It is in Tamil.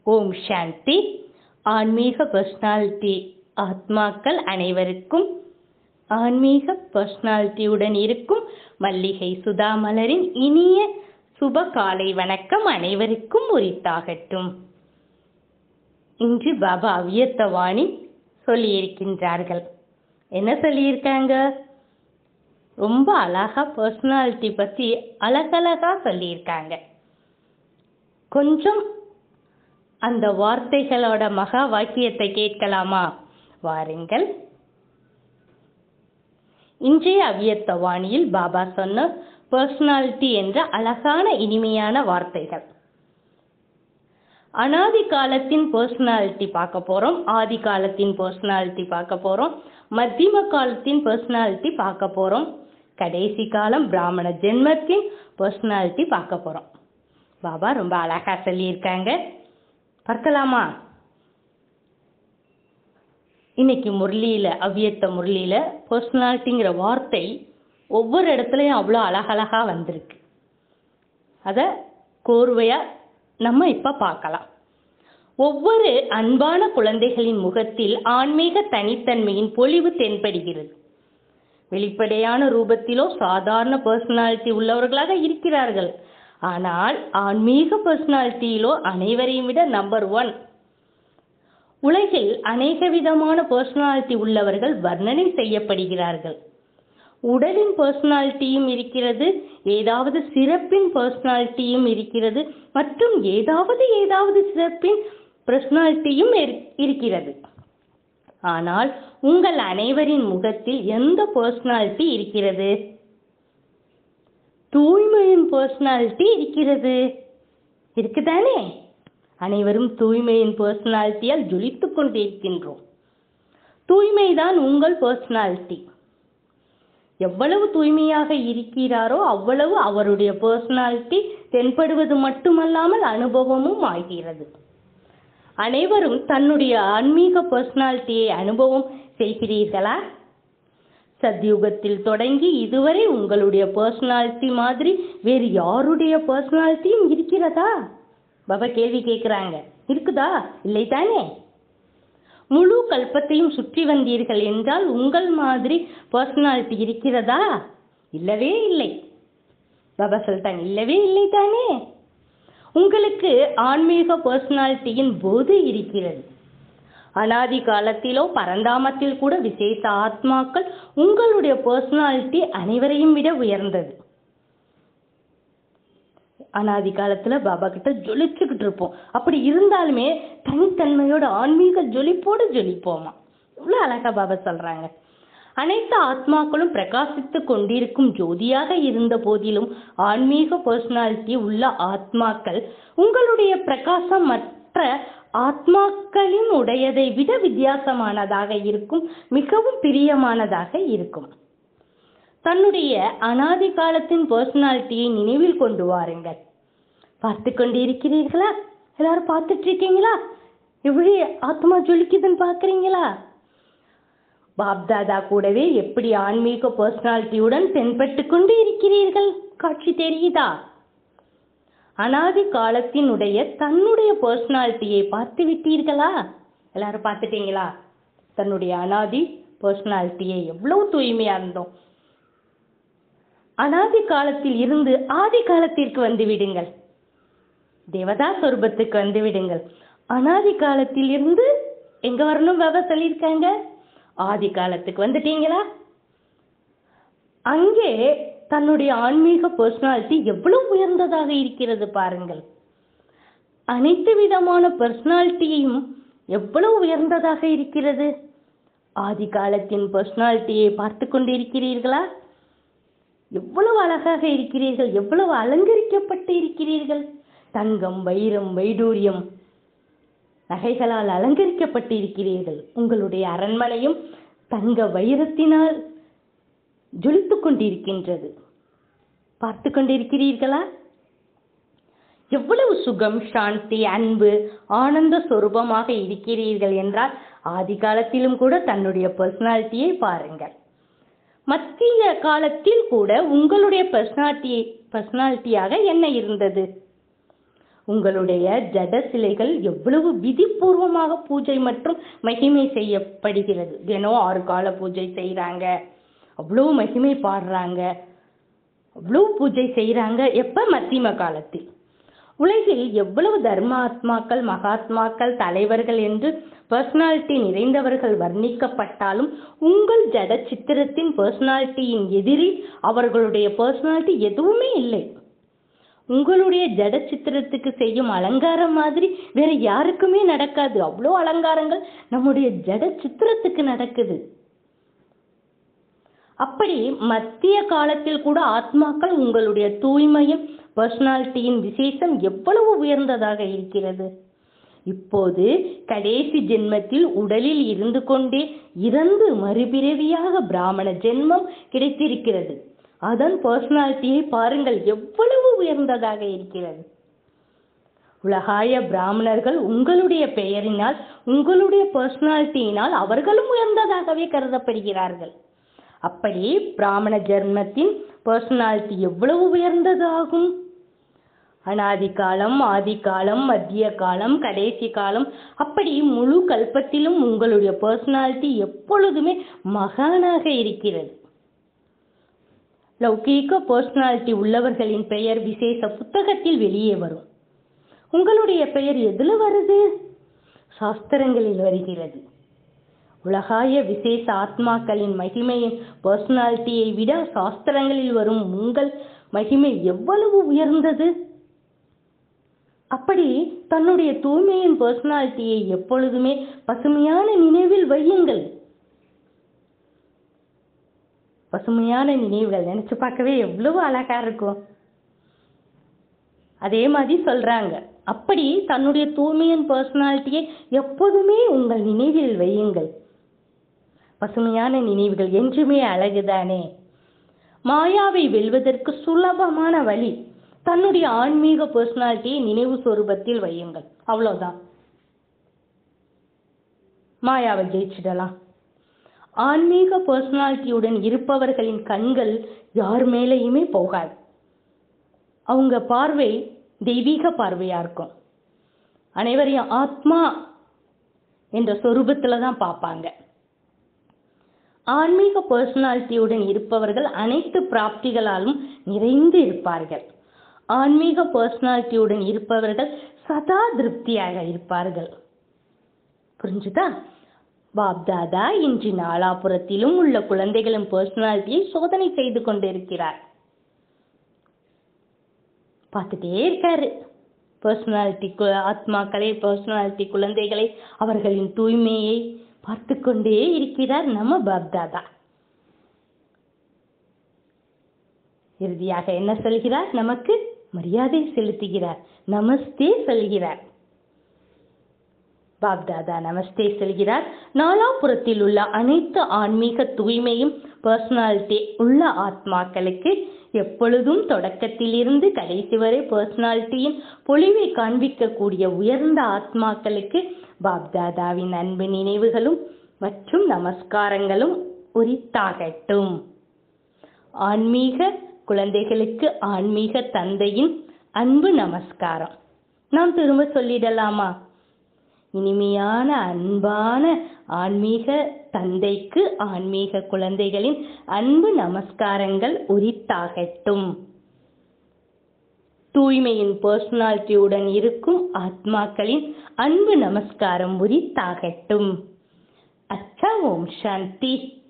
ஓம் சாந்தி ஆன்மீக பர்சனாலிட்டி ஆத்மாக்கள் அனைவருக்கும் ஆன்மீக பர்சனாலிட்டியுடன் இருக்கும் மல்லிகை சுதா மலரின் இனிய சுப காலை வணக்கம் அனைவருக்கும் உரித்தாகட்டும் இன்று பாபா அவ்யத்தவாணி சொல்லியிருக்கின்றார்கள் என்ன சொல்லியிருக்காங்க ரொம்ப அழகா பர்சனாலிட்டி பத்தி அழகழகா சொல்லியிருக்காங்க கொஞ்சம் அந்த வார்த்தைகளோட மகா வாக்கியத்தை கேட்கலாமா வாருங்கள் இன்றைய அவ்யத்த வாணியில் பாபா சொன்ன பர்சனாலிட்டி என்ற அழகான இனிமையான வார்த்தைகள் அனாதி காலத்தின் பர்சனாலிட்டி பார்க்க போறோம் ஆதி காலத்தின் பர்சனாலிட்டி பார்க்க போறோம் மத்தியம காலத்தின் பர்சனாலிட்டி பார்க்க போறோம் கடைசி காலம் பிராமண ஜென்மத்தின் பர்சனாலிட்டி பார்க்க போறோம் பாபா ரொம்ப அழகா சொல்லியிருக்காங்க பார்க்கலாமா இன்னைக்கு முரளியில அவ்வியத்த முரளியில பர்சனாலிட்டிங்கிற வார்த்தை ஒவ்வொரு இடத்துலையும் அவ்வளோ அழகழகா வந்திருக்கு அதை கோர்வையா நம்ம இப்ப பார்க்கலாம் ஒவ்வொரு அன்பான குழந்தைகளின் முகத்தில் ஆன்மீக தனித்தன்மையின் பொலிவு தென்படுகிறது வெளிப்படையான ரூபத்திலோ சாதாரண பர்சனாலிட்டி உள்ளவர்களாக இருக்கிறார்கள் ஆனால் ஆன்மீக பர்சனாலிட்டியிலோ அனைவரையும் விட நம்பர் ஒன் உலகில் அநேக விதமான பர்சனாலிட்டி உள்ளவர்கள் வர்ணனை செய்யப்படுகிறார்கள் உடலின் பர்சனாலிட்டியும் இருக்கிறது ஏதாவது சிறப்பின் பர்சனாலிட்டியும் இருக்கிறது மற்றும் ஏதாவது ஏதாவது சிறப்பின் பர்சனாலிட்டியும் இருக்கிறது ஆனால் உங்கள் அனைவரின் முகத்தில் எந்த பர்சனாலிட்டி இருக்கிறது தூய்மையின் பர்சனாலிட்டி இருக்கிறது இருக்குதானே அனைவரும் தூய்மையின் பர்சனாலிட்டியால் ஜொலித்துக் கொண்டிருக்கின்றோம் தூய்மைதான் உங்கள் பர்சனாலிட்டி எவ்வளவு தூய்மையாக இருக்கிறாரோ அவ்வளவு அவருடைய பர்சனாலிட்டி தென்படுவது மட்டுமல்லாமல் அனுபவமும் ஆகிறது அனைவரும் தன்னுடைய ஆன்மீக பர்சனாலிட்டியை அனுபவம் செய்கிறீர்களா சத்யுகத்தில் தொடங்கி இதுவரை உங்களுடைய பர்சனாலிட்டி மாதிரி வேறு யாருடைய பர்சனாலிட்டியும் இருக்கிறதா பாபா கேள்வி கேட்குறாங்க இருக்குதா இல்லை தானே முழு கல்பத்தையும் சுற்றி வந்தீர்கள் என்றால் உங்கள் மாதிரி பர்சனாலிட்டி இருக்கிறதா இல்லவே இல்லை பாபா சொல்லிட்டாங்க இல்லவே இல்லை தானே உங்களுக்கு ஆன்மீக பர்சனாலிட்டியின் போது இருக்கிறது அனாதி காலத்திலோ பரந்தாமத்தில் கூட விசேஷ ஆத்மாக்கள் உங்களுடைய பர்சனாலிட்டி அனைவரையும் விட உயர்ந்தது அனாதி காலத்துல பாபா கிட்ட ஜொலிச்சுக்கிட்டு இருப்போம் அப்படி இருந்தாலுமே தனித்தன்மையோட ஆன்மீக ஜொலிப்போடு ஜொலிப்போமா இவ்வளவு அழகா பாபா சொல்றாங்க அனைத்து ஆத்மாக்களும் பிரகாசித்து கொண்டிருக்கும் ஜோதியாக இருந்த போதிலும் ஆன்மீக பர்சனாலிட்டி உள்ள ஆத்மாக்கள் உங்களுடைய பிரகாசம் மற்ற ஆத்மாக்களின் உடையதை விட வித்தியாசமானதாக இருக்கும் மிகவும் பிரியமானதாக இருக்கும் தன்னுடைய அனாதி காலத்தின் பர்சனாலிட்டியை நினைவில் கொண்டு வாருங்கள் பார்த்து கொண்டு இருக்கிறீர்களா எல்லாரும் பார்த்துட்டு இருக்கீங்களா எப்படி ஆத்மா ஜொலிக்குதுன்னு பாக்குறீங்களா பாப்தாதா கூடவே எப்படி ஆன்மீக பர்சனாலிட்டியுடன் தென்பட்டு கொண்டு இருக்கிறீர்கள் காட்சி தெரியுதா அனாதி காலத்தினுடைய தன்னுடைய பர்சனாலிட்டியை பார்த்து விட்டீர்களா எல்லாரும் பார்த்துட்டீங்களா தன்னுடைய அனாதி பர்சனாலிட்டியை எவ்வளவு தூய்மையா இருந்தோம் அனாதி காலத்தில் இருந்து ஆதி காலத்திற்கு வந்து விடுங்கள் தேவதா சொரூபத்துக்கு வந்து விடுங்கள் அனாதி காலத்தில் இருந்து எங்க வரணும் பாபா சொல்லியிருக்காங்க ஆதி காலத்துக்கு வந்துட்டீங்களா அங்கே தன்னுடைய ஆன்மீக பர்சனாலிட்டி எவ்வளவு உயர்ந்ததாக இருக்கிறது பாருங்கள் அனைத்து விதமான பர்சனாலிட்டியும் எவ்வளவு உயர்ந்ததாக இருக்கிறது ஆதி காலத்தின் பர்சனாலிட்டியை பார்த்து கொண்டிருக்கிறீர்களா எவ்வளவு அழகாக இருக்கிறீர்கள் எவ்வளவு அலங்கரிக்கப்பட்டு இருக்கிறீர்கள் தங்கம் வைரம் வைடூரியம் நகைகளால் அலங்கரிக்கப்பட்டு இருக்கிறீர்கள் உங்களுடைய அரண்மனையும் தங்க வைரத்தினால் ஜொலித்துக் கொண்டிருக்கின்றது பார்த்து கொண்டிருக்கிறீர்களா எவ்வளவு சுகம் சாந்தி அன்பு ஆனந்த சொரூபமாக இருக்கிறீர்கள் என்றால் ஆதி காலத்திலும் கூட தன்னுடைய பர்சனாலிட்டியை பாருங்கள் மத்திய காலத்தில் கூட உங்களுடைய பர்சனாலிட்டி பர்சனாலிட்டியாக என்ன இருந்தது உங்களுடைய ஜட சிலைகள் எவ்வளவு விதிபூர்வமாக பூஜை மற்றும் மகிமை செய்யப்படுகிறது தினம் ஆறு கால பூஜை செய்கிறாங்க அவ்வளோ மகிமை பாடுறாங்க அவ்வளோ பூஜை செய்கிறாங்க எப்போ மத்தியம காலத்தில் உலகில் எவ்வளவு தர்மாத்மாக்கள் மகாத்மாக்கள் தலைவர்கள் என்று பர்சனாலிட்டி நிறைந்தவர்கள் வர்ணிக்கப்பட்டாலும் உங்கள் ஜட சித்திரத்தின் பர்சனாலிட்டியின் எதிரில் அவர்களுடைய பர்சனாலிட்டி எதுவுமே இல்லை உங்களுடைய ஜட சித்திரத்துக்கு செய்யும் அலங்காரம் மாதிரி வேற யாருக்குமே நடக்காது அவ்வளோ அலங்காரங்கள் நம்முடைய ஜட சித்திரத்துக்கு நடக்குது அப்படி மத்திய காலத்தில் கூட ஆத்மாக்கள் உங்களுடைய தூய்மையும் பர்சனாலிட்டியின் விசேஷம் எவ்வளவு உயர்ந்ததாக இருக்கிறது இப்போது கடைசி ஜென்மத்தில் உடலில் இருந்து கொண்டே இறந்து மறுபிறவியாக பிராமண ஜென்மம் கிடைத்திருக்கிறது அதன் பர்சனாலிட்டியை பாருங்கள் எவ்வளவு உயர்ந்ததாக இருக்கிறது உலகாய பிராமணர்கள் உங்களுடைய பெயரினால் உங்களுடைய பர்சனாலிட்டியினால் அவர்களும் உயர்ந்ததாகவே கருதப்படுகிறார்கள் அப்படி பிராமண ஜென்மத்தின் பர்சனாலிட்டி எவ்வளவு உயர்ந்ததாகும் அனாதி காலம் ஆதி காலம் மத்திய காலம் கடைசி காலம் அப்படி முழு கல்பத்திலும் உங்களுடைய பர்சனாலிட்டி எப்பொழுதுமே மகானாக இருக்கிறது லௌகீக பர்சனாலிட்டி உள்ளவர்களின் பெயர் விசேஷ புத்தகத்தில் வெளியே வரும் உங்களுடைய பெயர் எதுல வருது சாஸ்திரங்களில் வருகிறது உலகாய விசேஷ ஆத்மாக்களின் மகிமையின் பர்சனாலிட்டியை விட சாஸ்திரங்களில் வரும் உங்கள் மகிமை எவ்வளவு உயர்ந்தது அப்படி தன்னுடைய தூய்மையின் பர்சனாலிட்டியை எப்பொழுதுமே பசுமையான நினைவில் வையுங்கள் பசுமையான நினைவுகள் நினைச்சு பார்க்கவே எவ்வளவு அழகா இருக்கும் அதே மாதிரி சொல்றாங்க அப்படி தன்னுடைய தூய்மையின் பர்சனாலிட்டியை எப்போதுமே உங்கள் நினைவில் வையுங்கள் பசுமையான நினைவுகள் என்றுமே அழகுதானே மாயாவை வெல்வதற்கு சுலபமான வழி தன்னுடைய ஆன்மீக பர்சனாலிட்டியை நினைவு சொரூபத்தில் வையுங்கள் அவ்வளவுதான் மாயாவை ஜெயிச்சிடலாம் ஆன்மீக பர்சனாலிட்டியுடன் இருப்பவர்களின் கண்கள் யார் மேலேயுமே போகாது அவங்க பார்வை தெய்வீக பார்வையா இருக்கும் அனைவரையும் ஆத்மா என்ற சொரூபத்துல தான் பார்ப்பாங்க ஆன்மீக பர்சனாலிட்டியுடன் இருப்பவர்கள் அனைத்து பிராப்திகளாலும் நிறைந்து இருப்பார்கள் ஆன்மீக பர்சனாலிட்டியுடன் இருப்பவர்கள் சதா திருப்தியாக இருப்பார்கள் புரிஞ்சுதா பாப்தாதா இன்று நாலாபுரத்திலும் உள்ள குழந்தைகளின் பர்சனாலிட்டியை சோதனை செய்து கொண்டிருக்கிறார் பார்த்துட்டே இருக்காரு பர்சனாலிட்டி ஆத்மாக்களை பர்சனாலிட்டி குழந்தைகளை அவர்களின் தூய்மையை பார்த்து கொண்டே இருக்கிறார் நம்ம பாப்தாதா இறுதியாக என்ன சொல்கிறார் நமக்கு மரியாதை செலுத்துகிறார் நமஸ்தே சொல்கிறார் பாப்தாதா நமஸ்தே சொல்கிறார் நாலாபுரத்தில் உள்ள அனைத்து ஆன்மீக தூய்மையும் பர்சனாலிட்டி உள்ள ஆத்மாக்களுக்கு எப்பொழுதும் தொடக்கத்திலிருந்து கடைசி வரை பர்சனாலிட்டியின் பொலிவை காண்பிக்கக்கூடிய உயர்ந்த ஆத்மாக்களுக்கு பாப்தாதாவின் அன்பு நினைவுகளும் மற்றும் நமஸ்காரங்களும் உரித்தாகட்டும் ஆன்மீக குழந்தைகளுக்கு ஆன்மீக தந்தையின் அன்பு நமஸ்காரம் நாம் திரும்ப சொல்லிடலாமா இனிமையான அன்பான ஆன்மீக தந்தைக்கு ஆன்மீக குழந்தைகளின் அன்பு நமஸ்காரங்கள் உரித்தாகட்டும் தூய்மையின் பர்சனாலிட்டியுடன் இருக்கும் ஆத்மாக்களின் அன்பு நமஸ்காரம் உரித்தாகட்டும் அச்சா ஓம் சாந்தி